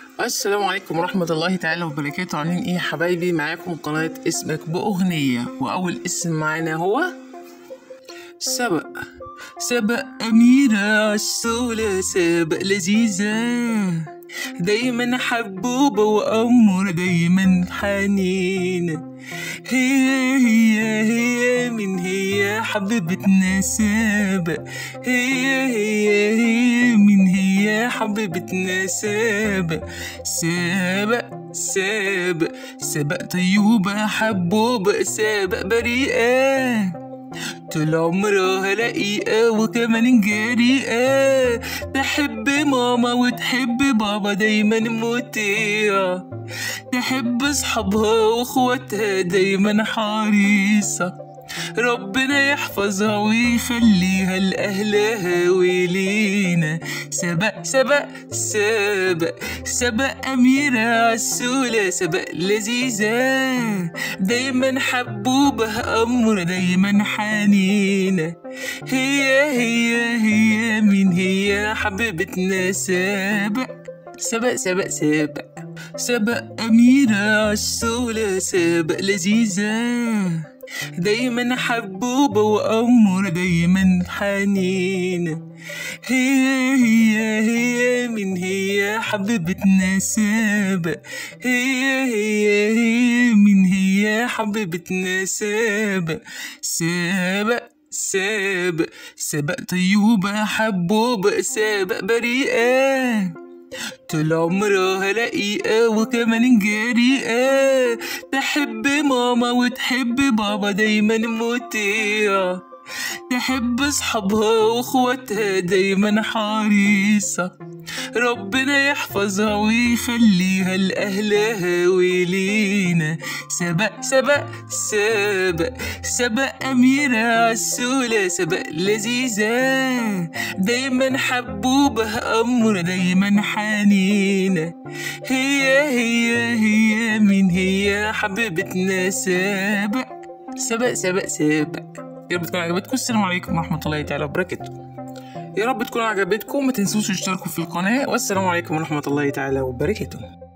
السلام عليكم ورحمة الله تعالى وبركاته عاملين ايه يا حبايبي معاكم قناة اسمك بأغنية وأول اسم معانا هو سبق سبق أميرة عسولة سبق لذيذة دايما حبوبة وأمور دايما حنينة هي هي هي من هي حبيبتنا سابق هي هي هي من هي حبيبتنا سابق سابق سابق سابق طيوبة حبوبة سابق بريئة طول عمرها رقيقة وكمان جريئة تحب ماما وتحب بابا دايما مطيعة تحب صحابها واخواتها دايما حريصة ربنا يحفظها ويخليها لأهلها ولينا سبق سبق سبق سبق أميرة عسولة سبق لذيذة دايما حبوبة أمر دايما حنينة هي هي هي من هي حبيبتنا سبق سبق سبق سبق سبق أميرة عسولة سبق لذيذة دايما حبوبة وأمور دايما حنينة هي هي هي من هي حبيبتنا سابق هي هي هي من هي حبيبتنا سابق سابق سابق سابق طيوبة حبوبة سابق بريئة طول عمرها رقيقة وكمان جريئة تحب ماما وتحب بابا دايما مطيعة تحب صحابها واخواتها دايما حريصة ربنا يحفظها ويخليها لأهلها ولينا سبق سبق سبق سبق أميرة عسولة سبق لذيذة دايما حبوبة أمر دايما حنينة هي هي هي من هي حبيبتنا سابق سبق سبق سبق يا رب تكون عجبتكم السلام عليكم ورحمة الله تعالى وبركاته يا رب تكون عجبتكم ما تنسوش تشتركوا في القناة والسلام عليكم ورحمة الله تعالى وبركاته